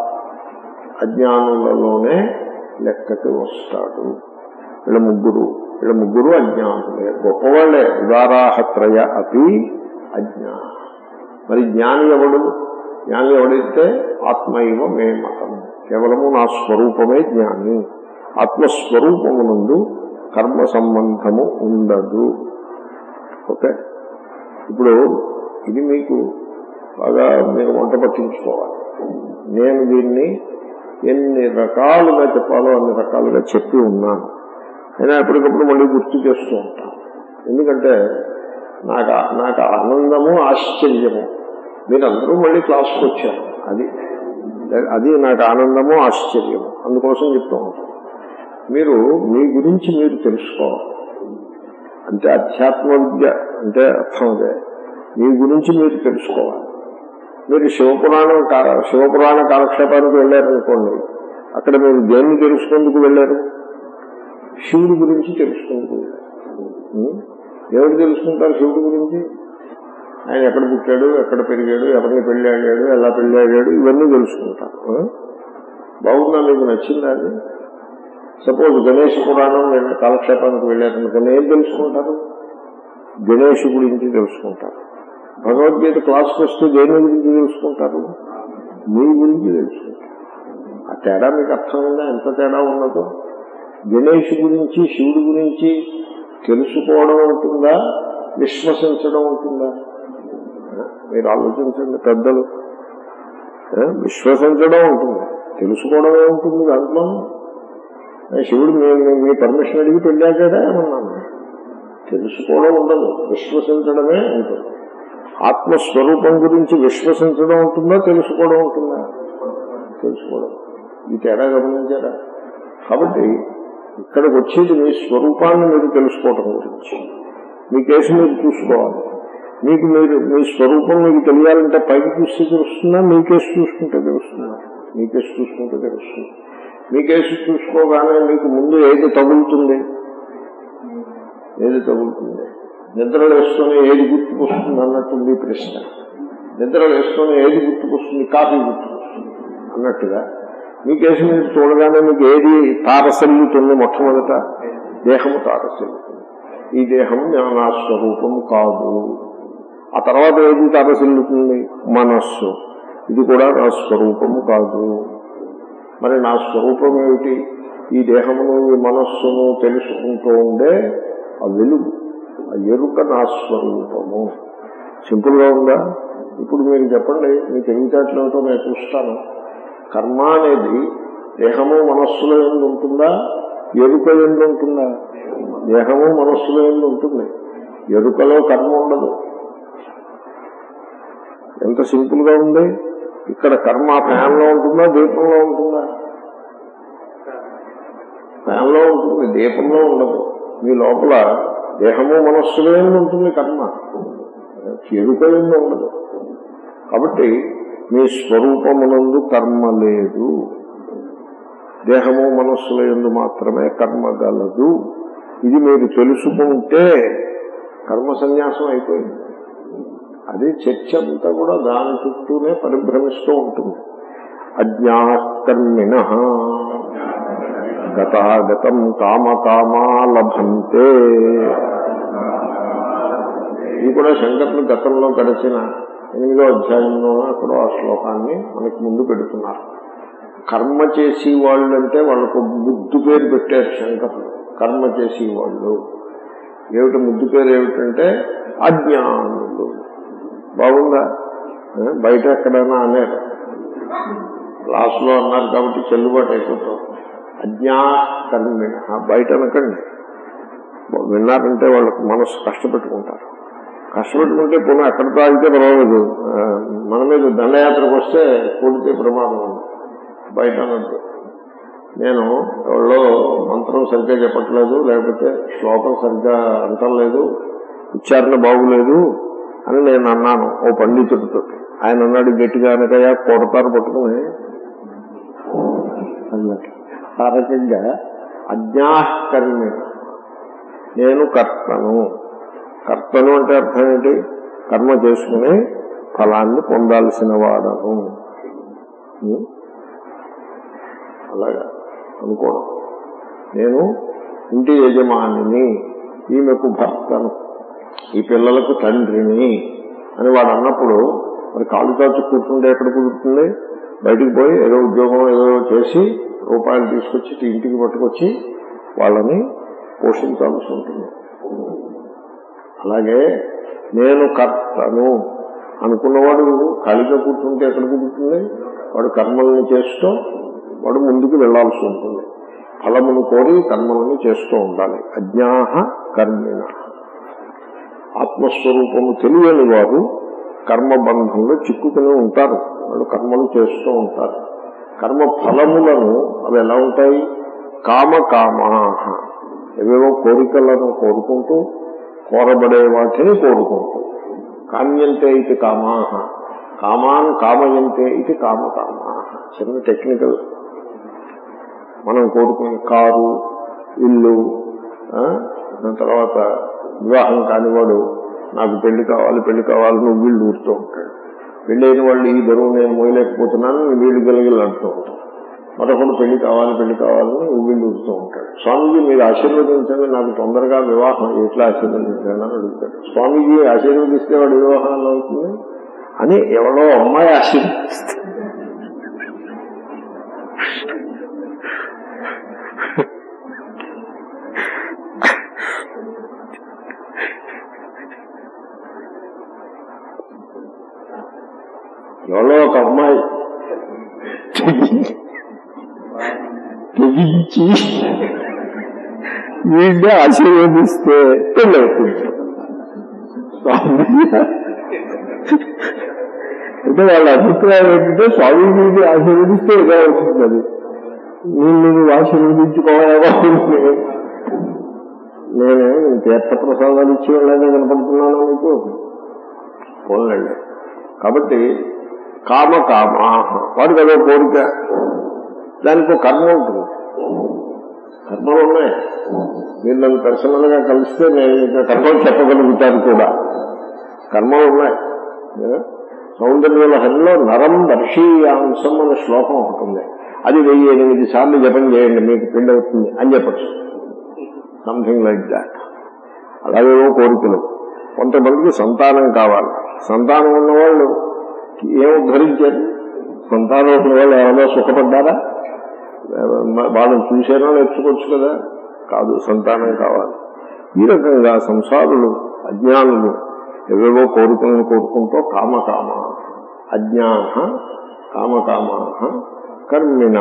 అజ్ఞానులలోనే లెక్కకి వస్తాడు వీళ్ళ ముగ్గురు వీళ్ళ ముగ్గురు అజ్ఞానులే గొప్పవాళ్లే ఉదారాహత్రయ అపి అజ్ఞాన మరి జ్ఞాని ఎవడు జ్ఞాని ఎవడైతే ఆత్మైవ మే మతం కేవలము నా స్వరూపమే జ్ఞాని ఆత్మస్వరూపమునందు కర్మ సంబంధము ఉండదు ఓకే ఇప్పుడు ఇది మీకు బాగా మీరు వంట పట్టించుకోవాలి నేను దీన్ని ఎన్ని రకాలుగా చెప్పాలో అన్ని రకాలుగా చెప్పి ఉన్నాను అయినా ఎప్పటికప్పుడు మళ్ళీ గుర్తు చేస్తూ ఉంటాను ఎందుకంటే నాకు నాకు ఆనందము ఆశ్చర్యము మీరందరూ మళ్ళీ క్లాస్కి వచ్చారు అది అది నాకు ఆనందము ఆశ్చర్యము అందుకోసం చెప్తూ ఉంటాను మీరు మీ గురించి మీరు తెలుసుకోవాలి అంటే అధ్యాత్మ విద్య అంటే అర్థం అదే మీ గురించి మీరు తెలుసుకోవాలి మీరు శివపురాణం కా- శివపురాణ కాలక్షేపానికి వెళ్ళారనుకోండి అక్కడ మీరు దేన్ని తెలుసుకుందుకు వెళ్ళారు శివుడి గురించి తెలుసుకుందుకు వెళ్ళారు ఉం? ఎవరు తెలుసుకుంటారు శివుడి గురించి ఆయన ఎక్కడ పుట్టాడు ఎక్కడ పెరిగాడు ఎవరిని పెళ్ళాడాడు ఎలా పెళ్ళాడాడు ఇవన్నీ తెలుసుకుంటారు ఆ? బాగుందా మీకు నచ్చిందా అది సపోజ్ గణేష్ పురాణం వెళ్ళి కాలక్షేపానికి వెళ్ళారనుకోండి ఏం తెలుసుకుంటారు గణేష్ గురించి తెలుసుకుంటారు భగవద్గీత క్లాస్కి వస్తే దేని గురించి తెలుసుకుంటారు మీ గురించి తెలుసుకుంటారు ఆ తేడా మీకు అర్థమైందా ఎంత తేడా ఉన్నదో గణేష్ గురించి శివుడి గురించి తెలుసుకోవడం ఉంటుందా విశ్వసించడం ఉంటుందా ఆ, మీరు ఆలోచించండి పెద్దలు ఆ, విశ్వసించడం ఉంటుంది తెలుసుకోవడమే ఉంటుంది దాంట్లో ఆ, శివుడు మీ- మీ- మీ పర్మిషన్ అడిగి పెళ్ళాడా ఏమన్నాను తెలుసుకోవడం ఉండదు విశ్వసించడమే ఉంటుంది ఆత్మస్వరూపం గురించి విశ్వసించడం ఉంటుందా తెలుసుకోవడం ఉంటుందా తెలుసుకోవడం ఈ తేడా గమనించారా కాబట్టి ఇక్కడికి వచ్చేది మీ స్వరూపాన్ని మీరు తెలుసుకోవటం గురించి మీ కేసు మీరు చూసుకోవాలి మీకు మీరు మీ స్వరూపం మీకు తెలియాలంటే పైకి చూస్తే తెలుస్తుందా మీ కేసు చూసుకుంటే తెలుస్తుందా మీ కేసు చూసుకుంటే తెలుస్తుంది మీ కేసు చూసుకోగానే మీకు ముందు ఏది తగులుతుంది ఏది తగులుతుంది నిద్ర వేసుకొని ఏది గుర్తుకొస్తుంది అన్నట్టుంది ఈ ప్రశ్న నిద్ర వేసుకొని ఏది గుర్తుకొస్తుంది కాఫీ గుర్తుకొస్తుంది అన్నట్టుగా మీ కేసు మీరు చూడగానే మీకు ఏది తారసల్లుతుంది మొట్టమొదట దేహము తారసల్లుతుంది ఈ దేహం నా స్వరూపం కాదు ఆ తర్వాత ఏది తారసల్లుతుంది మనస్సు ఇది కూడా నా స్వరూపము కాదు మరి నా స్వరూపం ఏమిటి ఈ దేహమును ఈ మనస్సును తెలుసుకుంటూ ఉండే ఆ వెలుగు ఆ ఎరుక నా స్వరూపము సింపుల్ గా ఉందా ఇప్పుడు మీరు చెప్పండి మీ తెలివితేటలతో నేను చూస్తాను కర్మ అనేది దేహము మనస్సులో ఎందు ఉంటుందా ఎరుక ఎందు ఉంటుందా దేహము మనస్సులో ఎందు ఉంటుంది ఎరుకలో కర్మ ఉండదు ఎంత సింపుల్ గా ఉంది ఇక్కడ కర్మ ఫ్యాన్ లో ఉంటుందా దీపంలో ఉంటుందా ఫ్యాన్ లో ఉంటుంది దీపంలో ఉండదు మీ లోపల దేహము మనస్సులో ఎందు ఉంటుంది కర్మ ఎరుక ఎందు ఉండదు కాబట్టి మీ స్వరూపమునందు కర్మ లేదు దేహము మనస్సుల ఎందు మాత్రమే కర్మ గలదు ఇది మీరు తెలుసుకుంటే కర్మ సన్యాసం అయిపోయింది అది చర్చ అంతా కూడా దాని చుట్టూనే పరిభ్రమిస్తూ ఉంటుంది అజ్ఞాకర్మిణ గతాగతం కామకామా లభంతే ఇది కూడా శంకర్లు గతంలో గడిచిన ఎనిమిదో అధ్యాయంలో అక్కడ ఆ శ్లోకాన్ని మనకి ముందు పెడుతున్నారు కర్మ చేసి వాళ్ళు అంటే వాళ్ళకు బుద్ధు పేరు పెట్టారు శంకర్లు కర్మ చేసేవాళ్ళు ఏమిటి ముద్దు పేరు ఏమిటంటే అజ్ఞానులు బాగుందా ఆ, బయట ఎక్కడైనా అన్నారు క్లాసులో అన్నారు కాబట్టి చెల్లుబాటు అయిపోతాం అజ్ఞా కర్మిణ బయట అనకండి విన్నారంటే వాళ్ళకు మనసు కష్టపెట్టుకుంటారు కష్టపెట్టుకుంటే పునః ఎక్కడ తాగితే పర్వాలేదు ఆ, మన మీద దండయాత్రకు వస్తే కూడితే ప్రమాదం ఉంది బయట అనద్దు నేను ఎవరో మంత్రం సరిగ్గా చెప్పట్లేదు లేకపోతే శ్లోకం సరిగ్గా అంటలేదు ఉచ్చారణ బాగులేదు అని నేను అన్నాను ఓ పండితుడితో ఆయన అన్నాడు గట్టిగా అనకయా కొడతారు పట్టుకుని అన్నట్టు ఆ రకంగా అజ్ఞాకర్మి నేను కర్తను కర్తను అంటే అర్థం ఏంటి కర్మ చేసుకుని ఫలాన్ని పొందాల్సిన వాడను ఉం? అలాగా అనుకోవడం నేను ఇంటి యజమానిని ఈమెకు భర్తను ఈ పిల్లలకు తండ్రిని అని వాడు అన్నప్పుడు మరి కాళ్ళు చాచు కూర్చుంటే ఎక్కడ కుదురుతుంది బయటికి పోయి ఏదో ఉద్యోగం ఏదో చేసి రూపాయలు తీసుకొచ్చి ఇంటికి పట్టుకొచ్చి వాళ్ళని పోషించాల్సి ఉంటుంది అలాగే నేను కర్తను అనుకున్నవాడు ఖాళీగా కూర్చుంటే ఎక్కడ కుదురుతుంది వాడు కర్మల్ని చేస్తూ వాడు ముందుకు వెళ్లాల్సి ఉంటుంది ఫలమును కోరి కర్మలను చేస్తూ ఉండాలి అజ్ఞాహ కర్మిణ ఆత్మస్వరూపము తెలియని వారు కర్మబంధంలో చిక్కుకుని ఉంటారు వాళ్ళు కర్మలు చేస్తూ ఉంటారు కర్మ ఫలములను అవి ఎలా ఉంటాయి కామ కామాహ ఏవేవో కోరికలను కోరుకుంటూ కోరబడే వాటిని కోరుకుంటూ కామ్యంతే ఇది కామాహ కామాన్ కామయంతే ఇది కామ కామాహ చిన్న టెక్నికల్ మనం కోరుకునే కారు ఇల్లు ఆ, దాని తర్వాత వివాహం కానివాడు నాకు పెళ్లి కావాలి పెళ్లి కావాలి నువ్వు వీళ్ళు ఊరుతూ ఉంటాడు పెళ్ళైన వాళ్ళు ఈ బరువు నేను మోయలేకపోతున్నాను వీళ్ళు గెలగలంటూ ఉంటాడు మరొకడు పెళ్లి కావాలి పెళ్లి కావాలని నువ్వు వీళ్ళు ఊరుతూ ఉంటాడు స్వామీజీ మీరు ఆశీర్వదించండి నాకు తొందరగా వివాహం ఎట్లా ఆశీర్వదించాను అని అడుగుతాడు స్వామీజీ ఆశీర్వదిస్తే వాడు వివాహం అవుతుంది అని ఎవరో అమ్మాయి ఆశీర్వదిస్తే ఎవరో ఒక అమ్మాయి తెగించి వీడిని ఆశీర్వదిస్తే పెళ్ళవుతుంది అంటే వాళ్ళ అభిప్రాయం ఏంటంటే స్వామీజీని ఆశీర్వదిస్తే ఇలా అవుతుంది అది నిన్ను నువ్వు ఆశీర్వదించుకోవాలా నేను తీర్థ ప్రసాదాలు ఇచ్చి వెళ్ళానే కనపడుతున్నాను మీకు పోలండి కాబట్టి కామ కామ వాడికి అదో కోరిక దానికి ఒక కర్మ ఉంటుంది కర్మలు ఉన్నాయి మీరు నన్ను పర్సనల్ గా కలిస్తే నేను ఇంకా కర్మలు చెప్పగలుగుతాను కూడా కర్మలు ఉన్నాయి ఏ? సౌందర్య హరిలో నరం దర్శీయాంశం అనే శ్లోకం ఒకటి ఉంది అది వెయ్యి ఎనిమిది సార్లు జపం చేయండి మీకు పిండి అవుతుంది అని చెప్పచ్చు సంథింగ్ లైక్ దాట్ అలాగేవో కోరికలు కొంతమందికి సంతానం కావాలి సంతానం ఉన్నవాళ్ళు ఏం ఉద్ధరించారు సంతానం ఉన్న వాళ్ళు ఏమైనా సుఖపడ్డారా వాళ్ళని చూసారో నేర్చుకోవచ్చు కదా కాదు సంతానం కావాలి ఈ రకంగా సంసారులు అజ్ఞానులు ఏవేవో కోరికలను కోరుకుంటూ కామకామ అజ్ఞా కామకామా కర్మిణ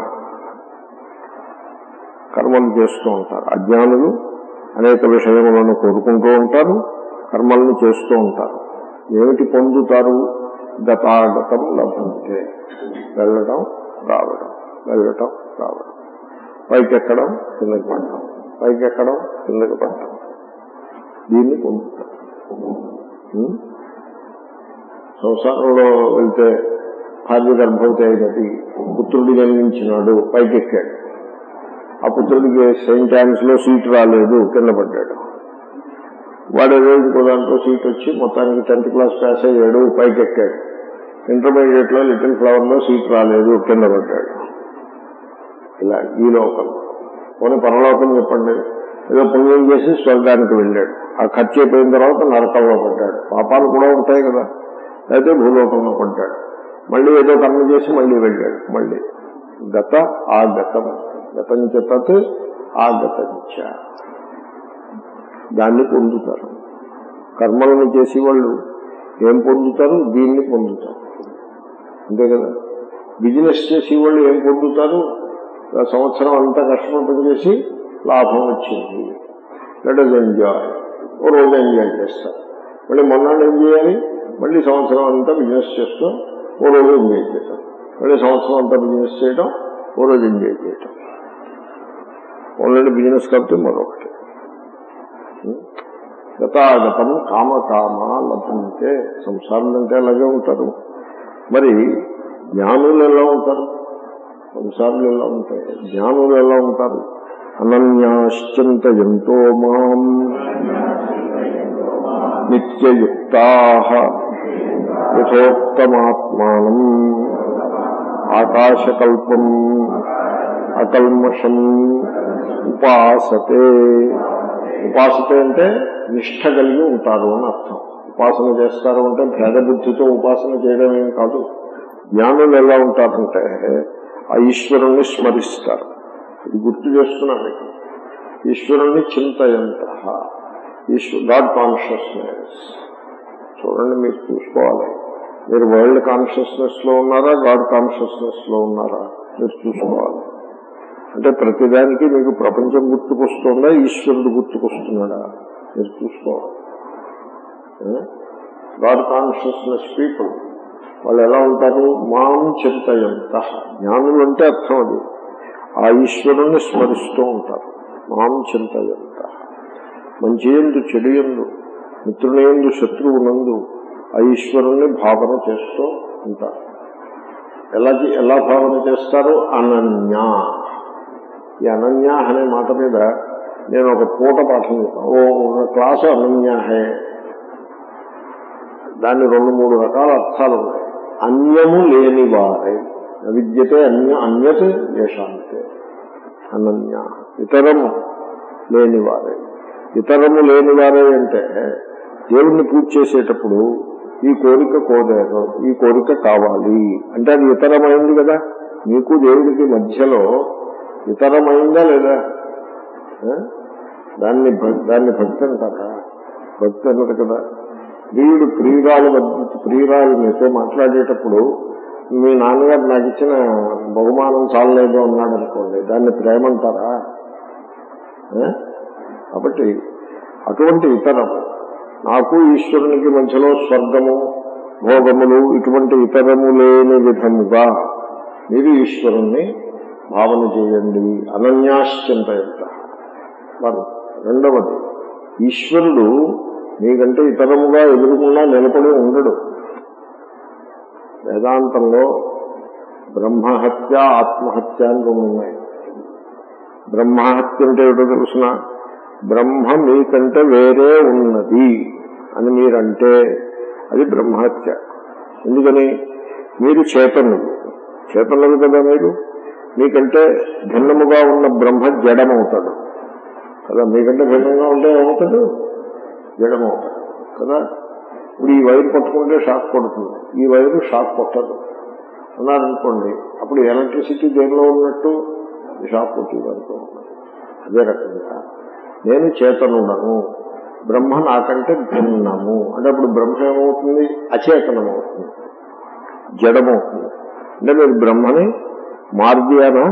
కర్మలు చేస్తూ ఉంటారు అజ్ఞానులు అనేక విషయములను కోరుకుంటూ ఉంటారు కర్మలను చేస్తూ ఉంటారు ఏమిటి పొందుతారు గతాగతం లభంతే వెళ్ళడం రావడం వెళ్ళటం రావడం పైకెక్కడం కిందకి పడటం పైకెక్కడం కిందకి పడటం దీన్ని పొందుతారు ఉం? సంసారంలో వెళ్తే భార్య గర్భవతి అయినది పుత్రుడు జన్మించినాడు పైకెక్కాడు ఆ పుత్రుడికి సెయింట్ యాన్స్ లో సీట్ రాలేదు కింద పడ్డాడు వాడు ఏదో ఇంకో దాంట్లో సీట్ వచ్చి మొత్తానికి టెన్త్ క్లాస్ పాస్ అయ్యాడు పైకెక్కాడు ఇంటర్మీడియట్ లో లిటిల్ ఫ్లవర్ లో సీట్ రాలేదు కింద పడ్డాడు ఇలా ఈ లోకం పోనీ పరలోకం చెప్పండి ఏదో పుణ్యం చేసి స్వర్గానికి వెళ్ళాడు ఆ ఖర్చు అయిపోయిన తర్వాత నరకంలో పడ్డాడు పాపాలు కూడా ఉంటాయి కదా అయితే భూలోకంలో పడ్డాడు మళ్ళీ ఏదో కర్మ చేసి మళ్ళీ వెళ్ళాడు మళ్ళీ గత ఆ గతం గతం తత్ ఆగతంచ దాన్ని పొందుతారు కర్మలను చేసేవాళ్ళు ఏం పొందుతారు దీన్ని పొందుతారు అంతే కదా బిజినెస్ చేసేవాళ్ళు ఏం పొందుతారు ఆ సంవత్సరం అంతా కష్టపడి పనిచేసి లాభం వచ్చింది లెట్ అస్ ఎంజాయ్ ఓ రోజు ఎంజాయ్ చేస్తారు మళ్ళీ మొన్నాడు ఏం చేయాలి మళ్ళీ సంవత్సరం అంతా బిజినెస్ చేస్తూ ఓ రోజు ఎంజాయ్ చేయటం మళ్ళీ సంవత్సరం అంతా బిజినెస్ చేయడం ఓ రోజు ఎంజాయ్ చేయటం ఓన్లీ బిజినెస్ కాబట్టి మరొకటి గతాగతం కామ కామ లభంతే సంసారం అంటే అలాగే ఉంటారు మరి జ్ఞానులు ఎలా ఉంటారు సంసారులు ఎలా ఉంటాయి జ్ఞానులు ఎలా ఉంటారు అనన్యాశ్చంత ఎంతో మాం నిత్యయుక్తా యథోత్తమాత్మానం ఆకాశకల్పం అకల్మషం ఉపాసతే ఉపాసతే అంటే నిష్ట కలిగి ఉంటారు అని అర్థం ఉపాసన చేస్తారు అంటే భేద బుద్ధితో ఉపాసన చేయడం ఏం కాదు జ్ఞానులు ఎలా ఉంటారంటే ఆ ఈశ్వరుణ్ణి స్మరిస్తారు ఇది గుర్తు చేస్తున్నా మీకు ఈశ్వరుణ్ణి చింతయంత ఈశ్వర్ గాడ్ కాన్షియస్నెస్ చూడండి మీరు చూసుకోవాలి మీరు వరల్డ్ కాన్షియస్నెస్ లో ఉన్నారా గాడ్ కాన్షియస్నెస్ లో ఉన్నారా మీరు చూసుకోవాలి అంటే ప్రతిదానికి మీకు ప్రపంచం గుర్తుకొస్తుందా ఈశ్వరుడు గుర్తుకొస్తున్నాడా మీరు చూసుకోవాలి గాడ్ కాన్షియస్నెస్ పీపుల్ వాళ్ళు ఎలా ఉంటారు మాం చింతయంత జ్ఞానులు అంటే అర్థం అది ఆ ఈశ్వరుణ్ణి స్మరిస్తూ ఉంటారు మాం చింతయంత మంచి ఎందు చెడు ఎందు మిత్రుని ఎందు శత్రువునందు ఆ ఈశ్వరుణ్ణి భావన చేస్తూ ఉంటారు ఎలా ఎలా భావన చేస్తారు అనన్య ఈ అనన్య అనే మాట మీద నేను ఒక పూట పాఠం ఓ ఒక క్లాసు అనన్య హే దాన్ని రెండు మూడు రకాల అర్థాలు ఉన్నాయి అన్యము లేని వారే విద్యతే అన్య అన్యత్ యశాంతే అనన్య ఇతరము లేనివారే ఇతరము లేనివారే అంటే దేవుణ్ణి పూజ చేసేటప్పుడు ఈ కోరిక కోరారు ఈ కోరిక కావాలి అంటే అది ఇతరమైంది కదా మీకు దేవుడికి మధ్యలో ఇతరమైందా లేదా దాన్ని దాన్ని భక్తి అంటారా భక్తి అన్నది కదా ప్రియుడు ప్రియురాలు ప్రియురాలు మీతో మాట్లాడేటప్పుడు మీ నాన్నగారు నాకు ఇచ్చిన బహుమానం చాలలేదు అన్నాడు అనుకోండి దాన్ని ప్రేమ అంటారా కాబట్టి అటువంటి ఇతరము నాకు ఈశ్వరునికి మధ్యలో స్వర్గము భోగములు ఇటువంటి ఇతరము లేని విధముగా మీరు ఈశ్వరుణ్ణి భావన చేయండి అనన్యాశ్చింతయంత రెండవది ఈశ్వరుడు మీకంటే ఇతరముగా ఎదురుకుండా నిలబడి ఉండడు వేదాంతంలో బ్రహ్మహత్య ఆత్మహత్య అని రెండు ఉన్నాయి బ్రహ్మహత్య అంటే ఏమిటో తెలుసిన బ్రహ్మ మీకంటే వేరే ఉన్నది అని మీరంటే అది బ్రహ్మహత్య ఎందుకని మీరు చేతనులు చేతనులు కదా మీరు మీకంటే భిన్నముగా ఉన్న బ్రహ్మ జడమవుతాడు కదా మీకంటే భిన్నంగా ఉంటే ఏమవుతాడు జడమవుతాడు కదా ఇప్పుడు ఈ వైర్ పట్టుకుంటే షాక్ కొడుతుంది ఈ వైరు షాక్ కొట్టదు అన్నారనుకోండి అప్పుడు ఎలక్ట్రిసిటీ దేనిలో ఉన్నట్టు షాక్ కొట్టి వరకు అదే రకంగా నేను చేతనుడను బ్రహ్మ నాకంటే భిన్నము అంటే అప్పుడు బ్రహ్మ ఏమవుతుంది అచేతనం అవుతుంది జడమవుతుంది అంటే మీరు బ్రహ్మని మార్గానా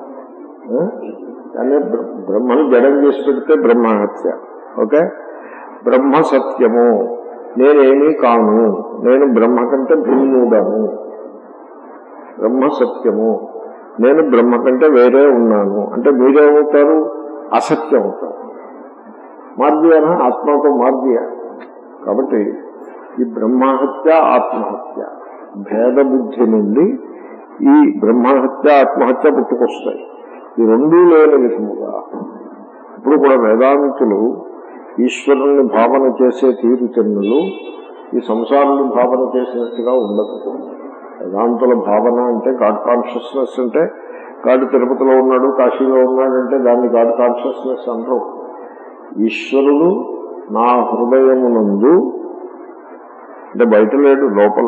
కానీ బ్రహ్మను జడం చేసి పెడితే బ్రహ్మహత్య ఓకే బ్రహ్మ సత్యము నేనేమీ కాను నేను బ్రహ్మ కంటే భిన్నుడను బ్రహ్మ సత్యము నేను బ్రహ్మ కంటే వేరే ఉన్నాను అంటే మీరేమవుతారు అసత్యం అవుతారు మార్గీయన ఆత్మతో మార్గీయ కాబట్టి ఈ బ్రహ్మహత్య ఆత్మహత్య భేద బుద్ధి నుండి ఈ బ్రహ్మహత్య ఆత్మహత్య పుట్టుకొస్తాయి ఈ రెండూ లేని విధముగా ఇప్పుడు కూడా వేదాంతులు ఈశ్వరుణ్ణి భావన చేసే తీరు చెన్నులు ఈ సంసారాన్ని భావన చేసినట్టుగా ఉండదు వేదాంతుల భావన అంటే గాడ్ కాన్షియస్నెస్ అంటే గాడ్ తిరుపతిలో ఉన్నాడు కాశీలో ఉన్నాడు అంటే దాన్ని గాడ్ కాన్షియస్నెస్ అంటారు ఈశ్వరుడు నా హృదయమునందు అంటే బయట లేడు లోపల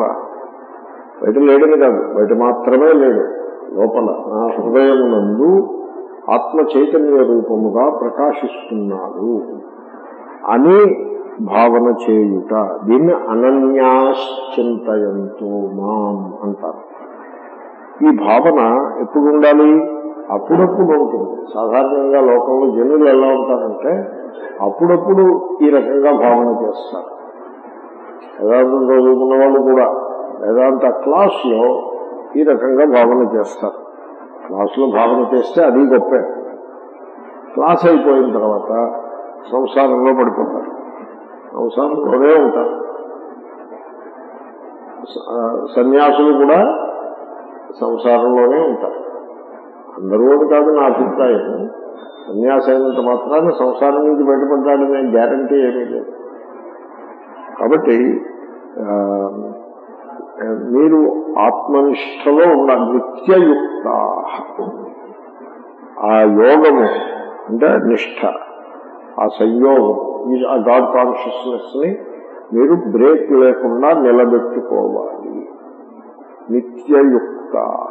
బయట లేడని కాదు బయట మాత్రమే లేడు లోపల నా హృదయమునందు ఆత్మ చైతన్య రూపముగా ప్రకాశిస్తున్నాడు అని భావన చేయుట దీన్ని అనన్యాశ్చింతయంతో మాం అంటారు ఈ భావన ఎప్పుడు ఉండాలి అప్పుడప్పుడు ఉంటుంది సాధారణంగా లోకంలో జనులు ఎలా ఉంటారంటే అప్పుడప్పుడు ఈ రకంగా భావన చేస్తారు వేదాంతం చదువుకున్న వాళ్ళు కూడా వేదాంత క్లాస్లో ఈ రకంగా భావన చేస్తారు క్లాసులో భావన చేస్తే అది గొప్పే క్లాస్ అయిపోయిన తర్వాత సంసారంలో పడిపోతారు సంసారంలోనే ఉంటారు స- సన్యాసులు కూడా సంసారంలోనే ఉంటారు అందరూ అని కాదు నా అభిప్రాయం సన్యాసి అయినంత మాత్రాన సంసారం నుంచి బయటపడ్డాడనే గ్యారంటీ ఏమీ లేదు కాబట్టి ఆ, మీరు ఆత్మనిష్టలో ఉన్న నిత్యయుక్త ఆ యోగము అంటే నిష్ఠ ఆ సంయోగం ఈ ఆ గాడ్ కాన్షియస్నెస్ ని మీరు బ్రేక్ లేకుండా నిలబెట్టుకోవాలి నిత్యయుక్త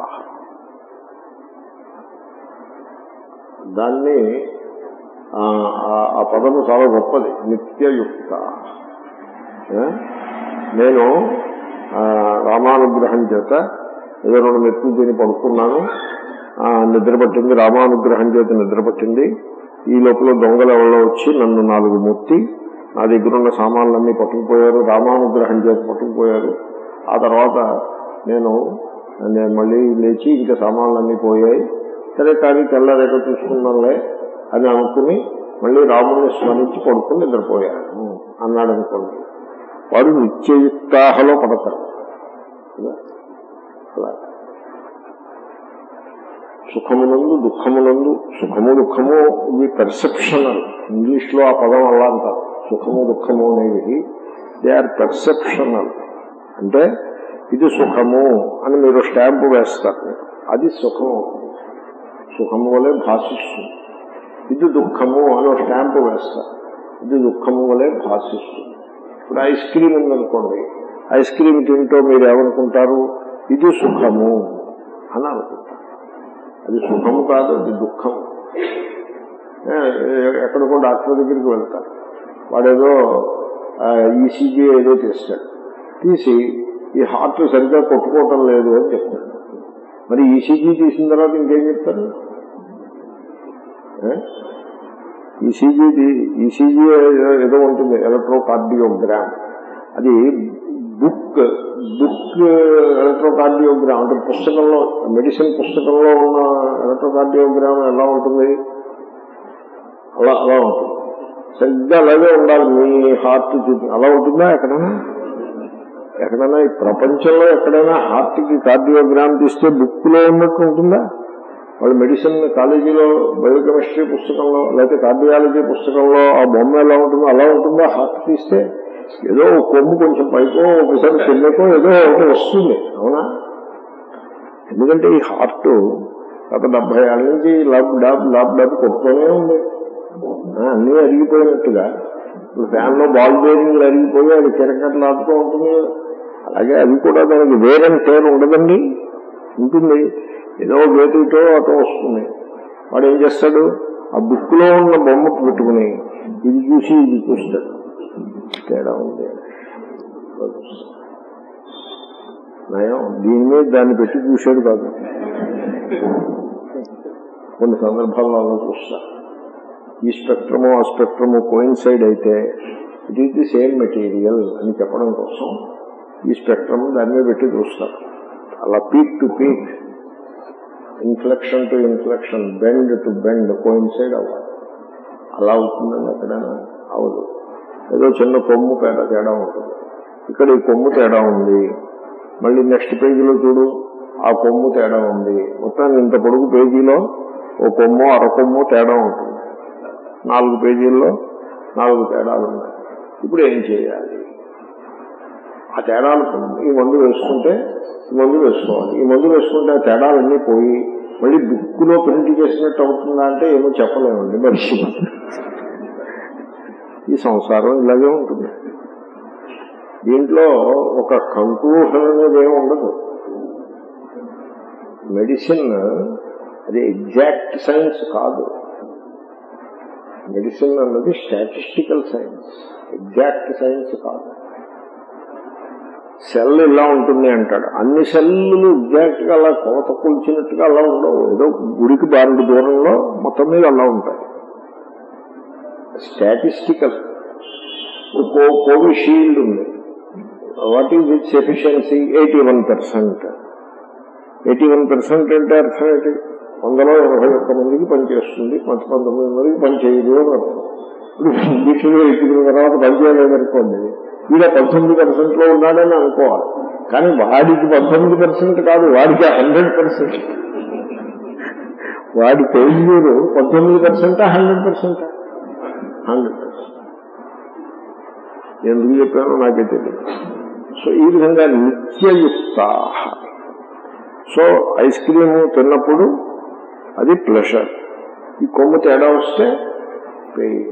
దాన్ని ఆ, ఆ- ఆ పదము చాలా గొప్పది నిత్యయుక్త ఏ? నేను ఆ, రామానుగ్రహం చేత ఏదో రెండు మెతుకులు తిని పడుకున్నాను ఆ, నిద్ర పట్టింది రామానుగ్రహం చేత నిద్ర పట్టింది ఈ లోపల దొంగలు ఎవరో వచ్చి నన్ను నాలుగు మొత్తి నా దగ్గర ఉన్న సామాన్లన్నీ పట్టుకుపోయారు రామానుగ్రహం చేత పట్టుకుపోయారు ఆ తర్వాత నేను నేను మళ్ళీ లేచి ఇంకా సామాన్లన్నీ పోయాయి సరే కానీ తెల్లరేక చూసుకున్నానులే అని అనుకుని మళ్ళీ రాముడిని స్మరించి పడుకుని నిద్రపోయాను అన్నాడు అనుకోండి వాడు నిత్యయుక్తాహలో పడతారు కదా? అలా సుఖమునందు దుఃఖమునందు సుఖము దుఃఖము ఇవి పెర్సెప్షనల్ ఇంగ్లీష్ లో ఆ పదం అలా అంటారు సుఖము దుఃఖము అనేవి దే ఆర్ పెర్సెప్షనల్ అంటే ఇది సుఖము అని మీరు స్టాంపు వేస్తారు మీరు. అది సుఖము సుఖము వలె భాషిస్తుంది ఇది దుఃఖము అని ఒక స్టాంపు వేస్తారు ఇది దుఃఖము వలె భాషిస్తుంది ఇప్పుడు ఐస్ క్రీమ్ ఉందనుకోండి ఐస్ క్రీమ్ తింటూ మీరు ఏమనుకుంటారు ఇది సుఖము అని అనుకుంటారు అది సుఖము కాదు అది దుఃఖము ఏ, ఎక్కడికో డాక్టర్ దగ్గరికి వెళ్తారు వాడేదో ఈసీజీ ఏదో తీస్తాడు తీసి ఈ హార్ట్ సరిగ్గా కొట్టుకోవటం లేదు అని చెప్తాడు మరి ఈసీజీ తీసిన తర్వాత ఇంకేం చెప్తారు ఈసీజీ ఈసీజీ ఏదో ఉంటుంది ఎలక్ట్రోకార్డియోగ్రామ్ అది బుక్ బుక్ ఎలక్ట్రోకార్డియోగ్రామ్ అంటే పుస్తకంలో మెడిసిన్ పుస్తకంలో ఉన్న ఎలక్ట్రోకార్డియోగ్రామ్ ఎలా ఉంటుంది అలా అలా ఉంటుంది సరిగ్గా అలాగే ఉండాలి మీ హార్ట్ చూపి అలా ఉంటుందా ఎక్కడైనా ఎక్కడైనా ఈ ప్రపంచంలో ఎక్కడైనా హార్ట్ కి కార్డియోగ్రామ్ తీస్తే బుక్ లో ఉన్నట్టు ఉంటుందా వాళ్ళు మెడిసిన్ కాలేజీలో బయోకెమిస్ట్రీ పుస్తకంలో లేకపోతే కార్డియాలజీ పుస్తకంలో ఆ బొమ్మ ఎలా ఉంటుందో అలా ఉంటుందా హార్ట్ తీస్తే ఏదో ఒక కొమ్ము కొంచెం పైకో ఒకసారి కిందకో ఏదో ఒకటి వస్తుంది అవునా ఎందుకంటే ఈ హార్ట్ గత డెబ్బై ఏళ్ళ నుంచి లాబ్ డాబ్ లాబ్ డాబ్ కొట్టుతూనే ఉంది ఆ, అన్నీ అరిగిపోయినట్టుగా ఇప్పుడు ఫ్యాన్ లో బాల్ బేరింగ్లు అరిగిపోయి అది కిరకట్లాడుతూ ఉంటుంది కదా. అలాగే అది కూడా దానికి వేరని పేరు ఉండదండి ఉంటుంది ఏదో వేటితో అటో వస్తుంది వాడు ఏం చేస్తాడు ఆ బుక్ లో ఉన్న బొమ్మ పెట్టుకుని ఇది చూసి ఇది చూస్తాడు తేడా ఉంది నయం దీని మీద దాన్ని పెట్టి చూశాడు కాదు కొన్ని సందర్భాల్లో అలా చూస్తా ఈ స్పెక్ట్రము ఆ స్పెక్ట్రము కోయిన్సైడ్ అయితే it is the same material అని చెప్పడం కోసం ఈ స్పెక్ట్రమ్ దాని మీద పెట్టి చూస్తారు అలా peak to peak inflection to inflection bend to bend coincide అవ్వాలి అలా అవుతుందండి ఎక్కడైనా అవదు ఏదో చిన్న కొమ్ము తేడా తేడా ఉంటుంది ఇక్కడ ఈ కొమ్ము తేడా ఉంది మళ్ళీ నెక్స్ట్ పేజీలో చూడు ఆ కొమ్ము తేడా ఉంది మొత్తం ఇంత పొడుగు పేజీలో ఓ కొమ్ము అర కొమ్ము తేడా ఉంటుంది నాలుగు పేజీల్లో నాలుగు తేడాలు ఉన్నాయి ఇప్పుడు ఏం చేయాలి ఆ తేడాలు ఈ మందు వేసుకుంటే ఈ మందు వేసుకోవాలి ఈ మందు వేసుకుంటే ఆ తేడాలన్నీ పోయి మళ్ళీ బుక్ లో ప్రింట్ చేసినట్టు అవుతుందా అంటే ఏమో చెప్పలేమండి మనిషి ఈ సంసారం ఇలాగే ఉంటుంది దీంట్లో ఒక కంక్లూషన్ అనేది ఏమి ఉండదు మెడిసిన్ అది ఎగ్జాక్ట్ సైన్స్ కాదు మెడిసిన్ అన్నది స్టాటిస్టికల్ సైన్స్ ఎగ్జాక్ట్ సైన్స్ కాదు సెల్ ఇలా ఉంటుంది అంటాడు అన్ని సెల్లులు ఎగ్జాక్ట్ గా అలా కోత కూల్చినట్టుగా అలా ఉండవు ఏదో గుడికి బారుడు దూరంలో మొత్తం మీద అలా ఉంటాయి స్టాటిస్టికల్ కో కోవిషీల్డ్ ఉంది what is its efficiency eighty one percent eighty one percent అంటే అర్థం ఏంటి వందలో ఎనభై ఒక్క మందికి పనిచేస్తుంది మత పంతొమ్మిది మందికి పనిచేయదు అని అర్థం ఇప్పుడు దీక్షలు ఎత్తుకున్న తర్వాత పనిచేయలేదనుకోండి వీడ పంతొమ్మిది పర్సెంట్ లో ఉన్నాడని అనుకోవాలి కానీ వాడికి పంతొమ్మిది పర్సెంట్ కాదు వాడికి హండ్రెడ్ పర్సెంట్ వాడి ఫెయిల్యూర్ పంతొమ్మిది పర్సెంటా హండ్రెడ్ పర్సెంటా హండ్రెడ్ పర్సెంట్ ఎందుకు చెప్పానో నాకే తెలియదు సో ఈ విధంగా నిత్యయుక్త సో ఐస్ క్రీమ్ తిన్నప్పుడు అది ప్లెషర్ ఈ కొమ్ము తేడా వస్తే పెయిన్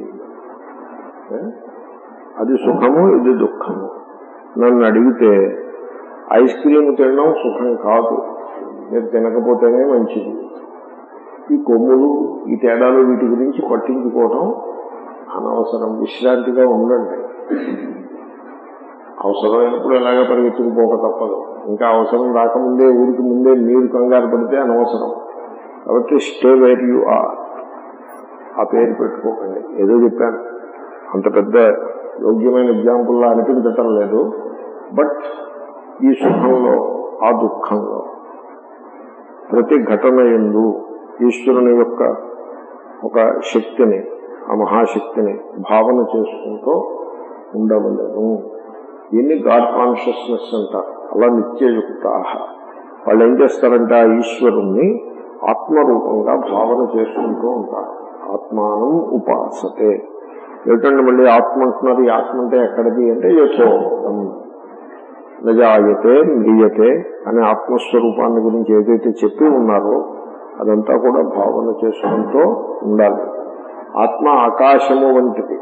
అది సుఖము ఇది దుఃఖము నన్ను అడిగితే ఐస్ క్రీమ్ తినడం సుఖం కాదు మీరు తినకపోతేనే మంచిది ఈ కొమ్ములు ఈ తేడాలు వీటి గురించి పట్టించుకోవడం అనవసరం విశ్రాంతిగా ఉండండి అవసరమైనప్పుడు ఎలాగ పరిగెత్తుకుపోక తప్పదు ఇంకా అవసరం రాకముందే ఊరికి ముందే మీరు కంగారు పడితే అనవసరం కాబట్టి స్టే వేర్ యు ఆర్ ఆ పేరు పెట్టుకోకండి ఏదో చెప్పాను అంత పెద్ద యోగ్యమైన ఎగ్జాంపుల్లా అనిపించటం లేదు బట్ ఈ సుఖంలో ఆ దుఃఖంలో ప్రతి ఘటన ఎందు ఈశ్వరుని యొక్క ఒక శక్తిని ఆ మహాశక్తిని భావన చేసుకుంటూ ఉండవలను దీన్ని గాడ్ కాన్షియస్నెస్ అంటారు అలా నిత్యయుక్త వాళ్ళు ఏం చేస్తారంటే ఆ ఈశ్వరుణ్ణి ఆత్మరూపంగా భావన చేసుకుంటూ ఉంటారు ఆత్మానం ఉపాసతే ఏమిటండి మళ్ళీ ఆత్మ అంటున్నారు ఈ ఆత్మ అంటే ఎక్కడిది అంటే యథోక్తం నజాయతే మ్రియతే అనే ఆత్మస్వరూపాన్ని గురించి ఏదైతే చెప్పి ఉన్నారో అదంతా కూడా భావన చేసుకుంటూ ఉండాలి ఆత్మ ఆకాశము వంటిది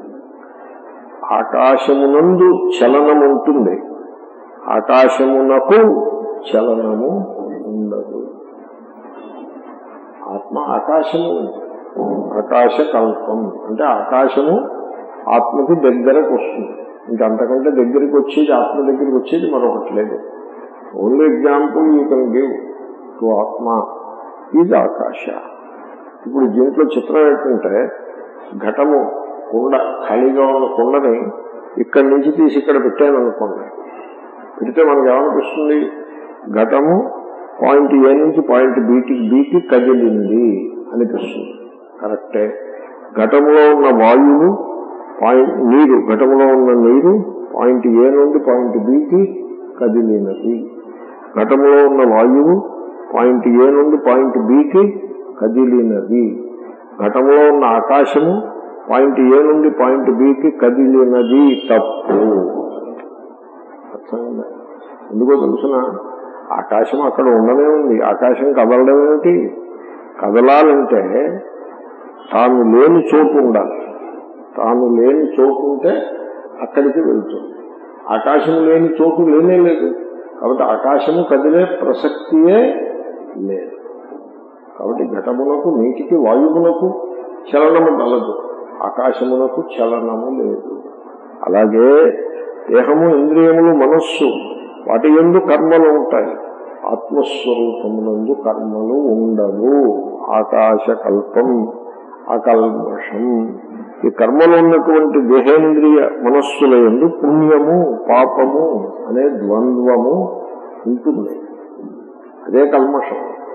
ఆకాశమునందు చలనం ఉంటుంది ఆకాశమునకు చలనము ఉండదు ఆత్మ ఆకాశము ఆకాశ కల్పం అంటే ఆకాశము ఆత్మకి దగ్గరకు వస్తుంది ఇంకా అంతకంటే దగ్గరికి వచ్చేది ఆత్మ దగ్గరికి వచ్చేది మరొకటి లేదు only example you can give to ఆత్మ ఈజ్ ఆకాశ ఇప్పుడు దీంట్లో చిత్రం ఏంటంటే ఘటము కుండ ఖాళీగా ఉన్న కుండని ఇక్కడి నుంచి తీసి ఇక్కడ పెట్టాను అనుకోండి పెడితే మనకు ఏమనిపిస్తుంది ఘటము పాయింట్ ఏ నుంచి పాయింట్ బికి బికి కదిలింది అనిపిస్తుంది కరెక్టే ఘటములో ఉన్న వాయువు పాయింట్ నీరు ఘటములో ఉన్న నీరు పాయింట్ ఏ నుండి పాయింట్ బికి కదిలినది ఘటములో ఉన్న వాయువు పాయింట్ ఏ నుండి పాయింట్ బికి కదిలినది ఘటములో ఉన్న ఆకాశము పాయింట్ ఏ నుండి పాయింట్ బికి కదిలినది తప్పు అర్థమైందా ఎందుకో తెలుసిన ఆకాశం అక్కడ ఉండనే ఉంది ఆకాశం కదలడం ఏమిటి కదలాలంటే తాను లేని చోటు ఉండాలి తాను లేని చోటు ఉంటే అక్కడికి వెళ్తుంది ఆకాశం లేని చోటు లేనే లేదు కాబట్టి ఆకాశము కదిలే ప్రసక్తియే లేదు కాబట్టి ఘటమునకు నీటికి వాయువునకు చలనము కలదు ఆకాశమునకు చలనము లేదు అలాగే దేహము ఇంద్రియములు మనస్సు వాటి ఎందు కర్మలు ఉంటాయి ఆత్మస్వరూపమునందు కర్మలు ఉండవు ఆకాశ కల్పం అకల్మషం ఈ కర్మలు ఉన్నటువంటి దేహేంద్రియ మనస్సుల ఎందు పుణ్యము పాపము అనే ద్వంద్వము ఉంటుంది అదే కల్మషం